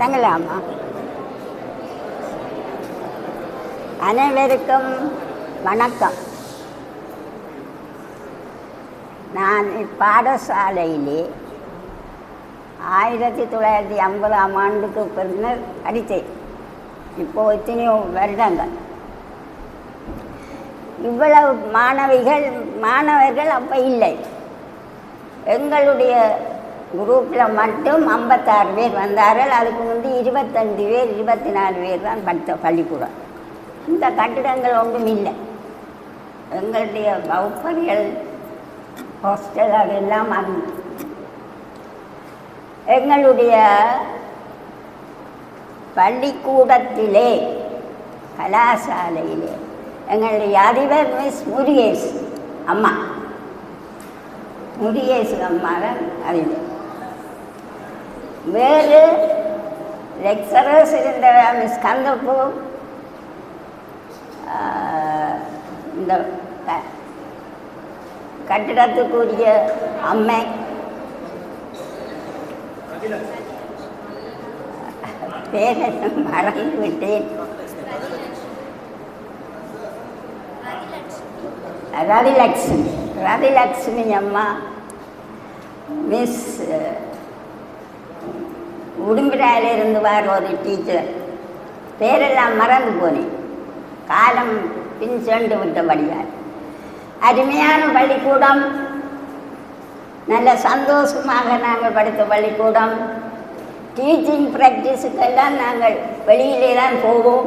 தொடங்கலாமா அனைவருக்கும் வணக்கம் நான் இப்பாடசாலையிலே ஆயிரத்தி தொள்ளாயிரத்தி ஐம்பதாம் ஆண்டுக்கு பின்னர் படித்தேன் இப்போ எத்தனையோ வருடங்கள் இவ்வளவு மாணவிகள் மாணவர்கள் அப்போ இல்லை எங்களுடைய குரூப்பில் மட்டும் ஐம்பத்தாறு பேர் வந்தார்கள் அதுக்கு முந்தி இருபத்தஞ்சு பேர் இருபத்தி நாலு பேர் தான் படித்த பள்ளிக்கூடம் இந்த கட்டிடங்கள் ஒன்றும் இல்லை எங்களுடைய வகுப்பறைகள் ஹாஸ்டல் அதெல்லாம் அது எங்களுடைய பள்ளிக்கூடத்திலே கலாசாலையிலே எங்களுடைய அதிபர் மிஸ் முருகேஷ் அம்மா முருகேஷ் அம்மா தான் அதிபர் வேறு லெக்சரர்ஸ் இருந்த மிஸ் கந்தப்பு ஆஹ், இந்த க- கட்டிடத்துக்குரிய அம்மை பேரை மறந்து விட்டேன் ரவிலக்ஷ்மி ரவிலக்ஷ்மி அம்மா மிஸ் உடும்பிடாயிலிருந்து வர ஒரு டீச்சர் பேரெல்லாம் மறந்து போனேன் காலம் பின் சென்று விட்டபடியால் அருமையான பள்ளிக்கூடம் நல்ல சந்தோஷமாக நாங்கள் படித்த பள்ளிக்கூடம் டீச்சிங் ப்ராக்டிஸுக்கெல்லாம் நாங்கள் வெளியிலே தான் போவோம்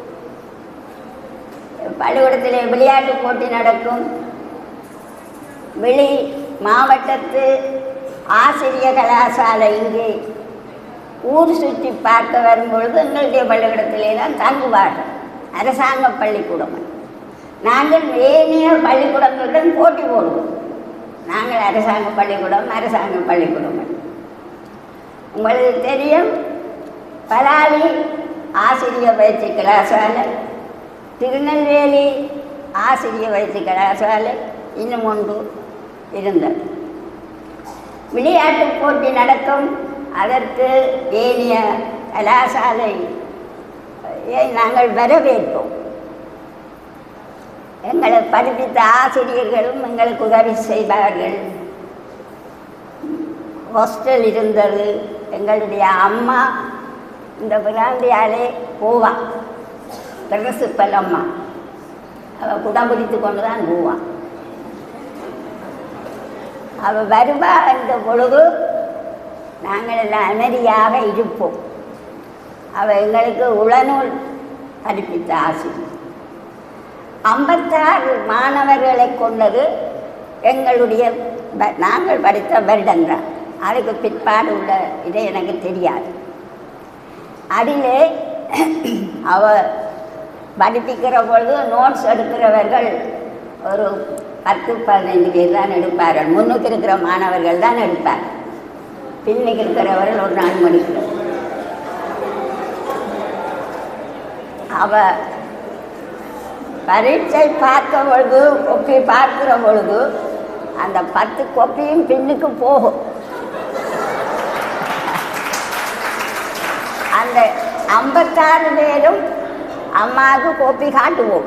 பள்ளிக்கூடத்தில் விளையாட்டு போட்டி நடக்கும் வெளி மாவட்டத்து ஆசிரிய கலாசாலை இங்கே ஊர் சுற்றி பார்க்க வரும்பொழுது எங்களுடைய பள்ளிக்கூடத்திலே தான் தங்குவார்கள் அரசாங்க பள்ளிக்கூடம் நாங்கள் ஏனைய பள்ளிக்கூடங்களுடன் போட்டி போடுவோம் நாங்கள் அரசாங்க பள்ளிக்கூடம் அரசாங்க பள்ளிக்கூடம் உங்களுக்கு தெரியும் பலாலி ஆசிரிய பயிற்சி கலாசாலை திருநெல்வேலி ஆசிரிய பயிற்சி கலாசாலை இன்னும் ஒன்று இருந்தது விளையாட்டு போட்டி நடக்கும் அதற்கு ஏனிய கலாசாலை நாங்கள் வரவேற்போம் எங்களை படிப்பித்த ஆசிரியர்களும் எங்களுக்கு உதவி செய்வார்கள் ஹாஸ்டல் இருந்தது எங்களுடைய அம்மா இந்த பிராந்தியாலே போவான் பிரின்சிபல் அம்மா அவள் குடம் பிடித்து கொண்டு தான் போவான் அவள் வருவா என்ற பொழுது நாங்கள் எல்லாம் அமைதியாக இருப்போம் அவள் எங்களுக்கு உளநூல் படிப்பித்த ஆசிரியர் ஐம்பத்தாறு மாணவர்களை கொண்டது எங்களுடைய ப- நாங்கள் படித்த வருடங்கள் அதுக்கு பிற்பாடு உள்ள இது எனக்கு தெரியாது அதிலே அவ படிப்பிக்கிற பொழுது நோட்ஸ் எடுக்கிறவர்கள் ஒரு பத்து பதினைந்து பேர் தான் எடுப்பார்கள் முன்னுக்கு இருக்கிற மாணவர்கள் தான் எடுப்பார் பின்னுக்கு இருக்கிறவர்கள் ஒரு நாலு மணிக்கு அவ பரீட்சை பார்க்க பொழுது கொப்பி பார்க்கிற பொழுது அந்த பத்து கொப்பியும் பின்னுக்கு போகும் அந்த ஐம்பத்தாறு பேரும் அம்மாவுக்கு கோப்பி காட்டுவோம்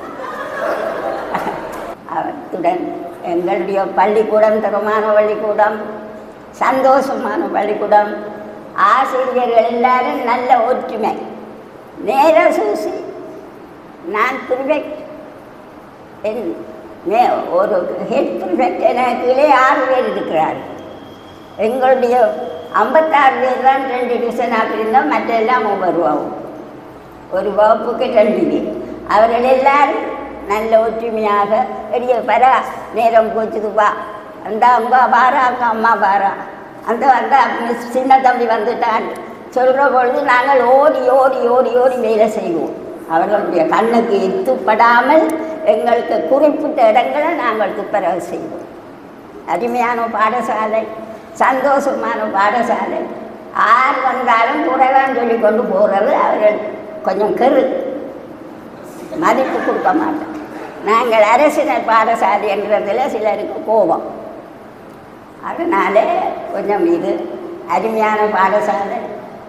அத்துடன் எங்களுடைய பள்ளிக்கூடம் தரமான பள்ளிக்கூடம் சந்தோஷமான பள்ளிக்கூடம் ஆசிரியர்கள் எல்லாரும் நல்ல ஒற்றுமை நேர சூசி நான் ப்ரிஃபெக்ட் என் மே ஒரு ஹெட் ப்ரிஃபெக்ட் எனக்குள்ளே ஆறு பேர் இருக்கிறார்கள் எங்களுடைய ஐம்பத்தாறு பேர் தான் ரெண்டு டிவிஷன் ஆக்கியிருந்தோம் மற்ற எல்லாம் வருவாங்க ஒரு வகுப்புக்கு ரெண்டு பேர் அவர்கள் எல்லாரும் நல்ல ஒற்றுமையாக பெரிய பரா நேரம் போச்சுது வா அந்த அம்மா பாரா அங்கே அம்மா பாரா அந்த அந்த மிஸ் சின்ன தம்பி வந்துட்டான் சொல்கிற பொழுது நாங்கள் ஓடி ஓடி ஓடி ஓடி வேலை செய்வோம் அவர்களுடைய கண்ணுக்கு எத்துப்படாமல் எங்களுக்கு குறிப்பிட்ட இடங்களை நாங்கள் துப்புரவு செய்வோம் அருமையான பாடசாலை சந்தோஷமான பாடசாலை யார் வந்தாலும் குறைவான்னு சொல்லி கொண்டு போகிறது அவர்கள் கொஞ்சம் கெரு மதிப்பு கொடுக்க மாட்டோம் நாங்கள் அரசினர் பாடசாலை என்றதில் சிலருக்கு கோபம் அதனால கொஞ்சம் இது அருமையான பாடசாலை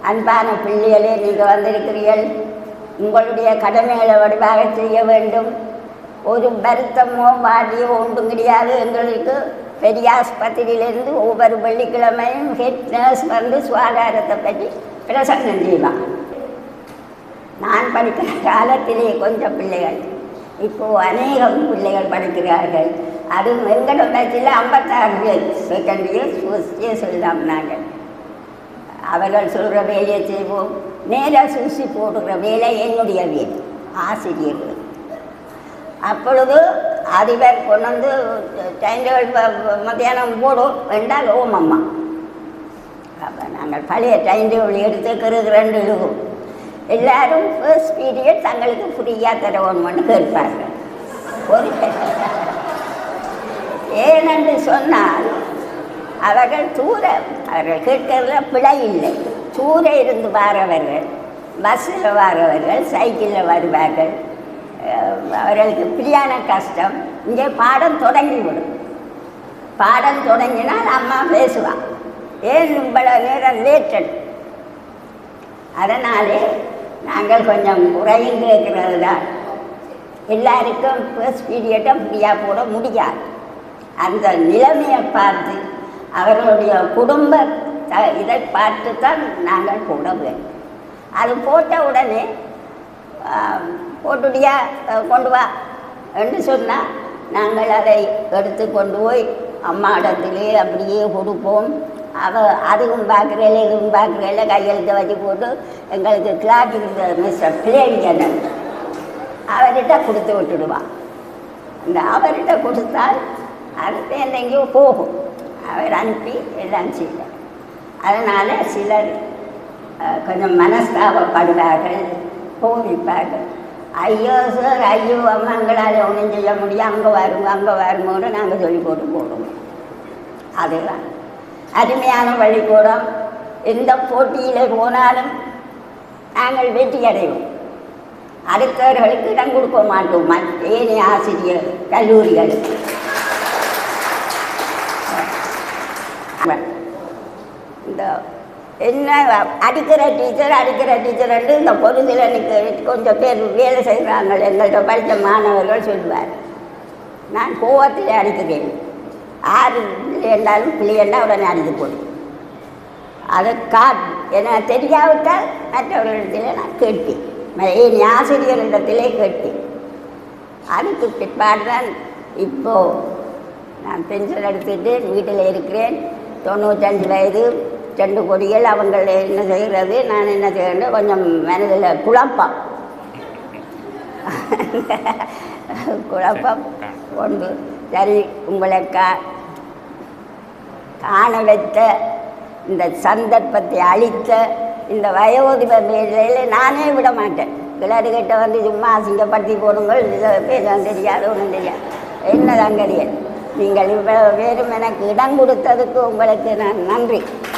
அன்பான பிள்ளைகளே நீங்கள் வந்திருக்கிறீர்கள் உங்களுடைய கடமைகளை வடிவாக செய்ய வேண்டும் ஒரு வருத்தமோ வாடியோ ஒன்றும் கிடையாது எங்களுக்கு பெரிய ஆஸ்பத்திரியிலேருந்து ஒவ்வொரு வெள்ளிக்கிழமையும் ஹெட் நர்ஸ் வந்து சுகாதாரத்தை பற்றி பிரசங்கம் செய்வான் நான் படிக்கிற காலத்திலே கொஞ்சம் பிள்ளைகள் இப்போது அநேகம் பிள்ளைகள் படிக்கிறார்கள் அதுவும் வெங்கடம் பேச்சில் ஐம்பத்தாறு பேர் செகண்ட் இயர் ஃபர்ஸ்ட் இயர் சொல்லலாம் நாங்கள் அவர்கள் சொல்கிற வேலையை செய்வோம் நேராக சூசி போடுகிற வேலை என்னுடைய வேலை ஆசிரியர்கள் அப்பொழுது அதிபர் கொண்டு வந்து டைம் டேபிள் மத்தியானம் போடும் ரெண்டால் ஓம் அம்மா அப்போ நாங்கள் பழைய டைம் டேபிள் எடுத்து கருகு ரெண்டு எழுகும் எல்லாரும் ஃபர்ஸ்ட் பீரியட் தங்களுக்கு ஃப்ரீயாக தரணும்னு கேட்பார்கள் ஒரு ஏனென்று சொன்னால் அவர்கள் தூர அவர்கள் கேட்கறதுல பிழை இல்லை தூர இருந்து வாரவர்கள் பஸ்ஸில் வாரவர்கள் சைக்கிளில் வருவார்கள் அஹ் அவர்களுக்கு பிரியான கஷ்டம் இங்கே பாடம் தொடங்கிவிடும் பாடம் தொடங்கினால் அம்மா பேசுவான் ஏன் இவ்வளோ நேரம் லேட்டட் அதனாலே நாங்கள் கொஞ்சம் குறையும் கேட்கிறது தான் எல்லாருக்கும் ஃபர்ஸ்ட் பீரியட்டை ஃப்ரீயாக போட முடியாது அந்த நிலைமையை பார்த்து அவர்களுடைய குடும்ப த- இதை பார்த்து தான் நாங்கள் போட வேண்டும் அது போட்ட உடனே ஆம், போட்டுடியா அஹ், கொண்டு வா என்று சொன்னால் நாங்கள் அதை எடுத்து கொண்டு போய் அம்மா இடத்திலே அப்படியே கொடுப்போம் அவ அதுவும் பார்க்குறேன் இதுவும் பார்க்குறேன் கையெழுத்தை வச்சு போட்டு எங்களுக்கு கிளாஸ் இருந்த மிஸ்டர் பிளேடியன் அவர்கிட்ட கொடுத்து விட்டுடுவான் இந்த அவர்கிட்ட கொடுத்தால் அடுத்து எங்கேயோ போகும் அவர் அனுப்பி எல்லாம் செய்ய அதனால் சிலர் அஹ், கொஞ்சம் மனஸ்தாபப்படுவார்கள் கோவிப்பார்கள் ஐயோ சார் ஐயோ அம்மா எங்களால் ஒன்றும் செய்ய முடியும் அங்கே வருங்க அங்கே வருங்கன்னு நாங்கள் சொல்லி போட்டு போடுவோம் அதுதான் அருமையான பள்ளிக்கூடம் எந்த போட்டியில் போனாலும் நாங்கள் வெற்றி அடைவோம் அடுத்தவர்களுக்கு இடம் கொடுக்க மாட்டோம் மற்ற ஏனைய ஆசிரியர் கல்லூரிகளுக்கு இந்த என்ன அடிக்கிற டீச்சர் அடிக்கிற டீச்சர் என்று இந்த பொருதில் எனக்கு கொஞ்சம் பேர் வேலை செய்கிறாங்க எங்கள்கிட்ட படித்த மாணவர்கள் சொல்லுவார் நான் கோவத்தில் அடிக்கிறேன் ஆறு பிள்ளை என்றாலும் பிள்ளைன்னா உடனே அடித்து போடும் அதை காட் என தெரியாவிட்டால் மற்றவர்களிடத்திலே நான் கேட்பேன் ம- என் ஆசிரியர்களிடத்திலே கேட்பேன் அதுக்கு பிற்பாடு தான் இப்போது நான் பென்ஷன் எடுத்துட்டு வீட்டில் இருக்கிறேன் தொண்ணூத்தஞ்சு வயது ரெண்டு கொடிகள் அவங்க என்ன செய்கிறது நான் என்ன செய்யணும் கொஞ்சம் மனதில் குழப்பம் குழப்பம் கொண்டு சரி உங்களை கா காண வைத்த இந்த சந்தர்ப்பத்தை அளித்த இந்த வயோதிப வேலையில் நானே விட மாட்டேன் கிட்ட வந்து சும்மா அசிங்கப்படுத்தி போடுங்கள் இது பேச தெரியாது ஒன்றும் தெரியாது என்ன தங்கரியல் நீங்கள் இவ்வளவு பேரும் எனக்கு இடம் கொடுத்ததுக்கு உங்களுக்கு நான் நன்றி